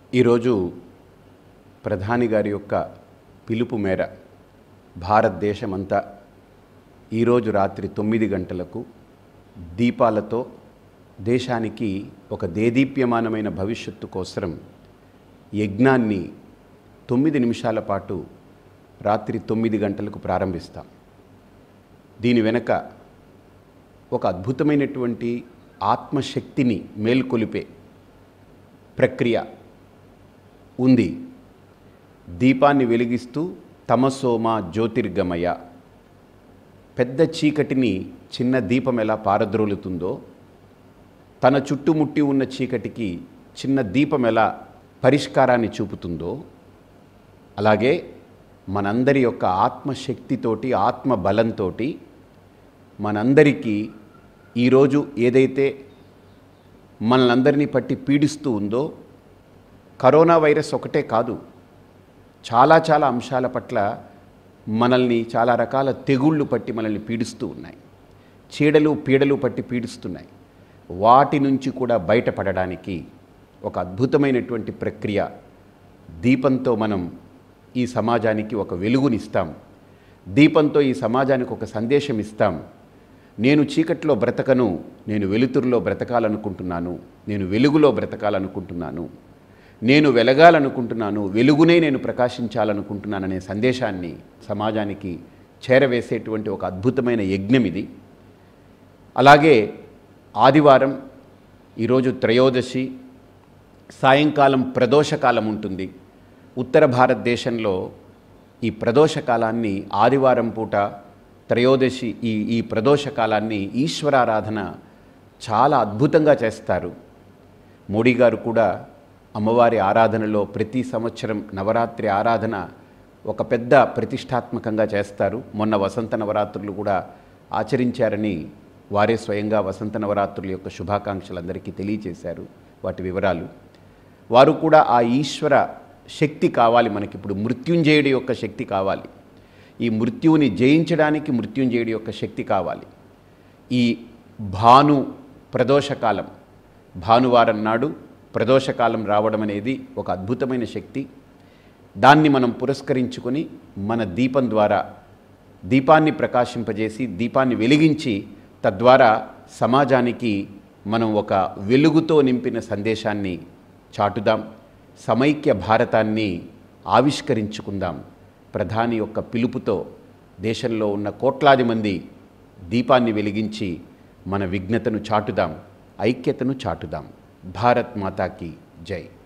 ఈరోజు ప్రధాని గారి యొక్క పిలుపు మేర భారతదేశమంతా ఈరోజు రాత్రి తొమ్మిది గంటలకు దీపాలతో దేశానికి ఒక దేదీప్యమానమైన భవిష్యత్తు కోసం యజ్ఞాన్ని తొమ్మిది నిమిషాల పాటు రాత్రి తొమ్మిది గంటలకు ప్రారంభిస్తాం దీని వెనక ఒక అద్భుతమైనటువంటి ఆత్మశక్తిని మేల్కొలిపే ప్రక్రియ ఉంది దీపాన్ని వెలిగిస్తూ తమసోమ జ్యోతిర్గమయ పెద్ద చీకటిని చిన్న దీపం ఎలా పారద్రోలుతుందో తన చుట్టుముట్టి ఉన్న చీకటికి చిన్న దీపం ఎలా పరిష్కారాన్ని చూపుతుందో అలాగే మనందరి యొక్క ఆత్మశక్తితోటి ఆత్మ బలంతో మనందరికీ ఈరోజు ఏదైతే మనలందరినీ పట్టి పీడిస్తూ ఉందో కరోనా వైరస్ ఒకటే కాదు చాలా చాలా అంశాల పట్ల మనల్ని చాలా రకాల తెగుళ్ళు పట్టి మనల్ని పీడిస్తూ ఉన్నాయి చీడలు పీడలు పట్టి పీడిస్తున్నాయి వాటి నుంచి కూడా బయటపడడానికి ఒక అద్భుతమైనటువంటి ప్రక్రియ దీపంతో మనం ఈ సమాజానికి ఒక వెలుగునిస్తాం దీపంతో ఈ సమాజానికి ఒక సందేశం ఇస్తాం నేను చీకట్లో బ్రతకను నేను వెలుతురులో బ్రతకాలనుకుంటున్నాను నేను వెలుగులో బ్రతకాలనుకుంటున్నాను నేను వెలగాలనుకుంటున్నాను వెలుగునే నేను ప్రకాశించాలనుకుంటున్నాననే సందేశాన్ని సమాజానికి చేరవేసేటువంటి ఒక అద్భుతమైన యజ్ఞం ఇది అలాగే ఆదివారం ఈరోజు త్రయోదశి సాయంకాలం ప్రదోషకాలం ఉంటుంది ఉత్తర భారతదేశంలో ఈ ప్రదోషకాలాన్ని ఆదివారం పూట త్రయోదశి ఈ ఈ ప్రదోషకాలాన్ని ఈశ్వరారాధన చాలా అద్భుతంగా చేస్తారు మోడీ గారు కూడా అమ్మవారి ఆరాధనలో ప్రతి సంవత్సరం నవరాత్రి ఆరాధన ఒక పెద్ద ప్రతిష్టాత్మకంగా చేస్తారు మొన్న వసంత నవరాత్రులు కూడా ఆచరించారని వారే స్వయంగా వసంత నవరాత్రుల యొక్క శుభాకాంక్షలు అందరికీ తెలియచేశారు వాటి వివరాలు వారు కూడా ఆ ఈశ్వర శక్తి కావాలి మనకి ఇప్పుడు మృత్యుంజయుడి యొక్క శక్తి కావాలి ఈ మృత్యువుని జయించడానికి మృత్యుంజయుడి యొక్క శక్తి కావాలి ఈ భాను ప్రదోషకాలం భానువారం నాడు ప్రదోషకాలం రావడం అనేది ఒక అద్భుతమైన శక్తి దాన్ని మనం పురస్కరించుకొని మన దీపం ద్వారా దీపాన్ని ప్రకాశింపజేసి దీపాన్ని వెలిగించి తద్వారా సమాజానికి మనం ఒక వెలుగుతో నింపిన సందేశాన్ని చాటుదాం సమైక్య భారతాన్ని ఆవిష్కరించుకుందాం ప్రధాని యొక్క పిలుపుతో దేశంలో ఉన్న కోట్లాది మంది దీపాన్ని వెలిగించి మన విఘ్నతను చాటుదాం ఐక్యతను చాటుదాం భారత్ మాతాకి జై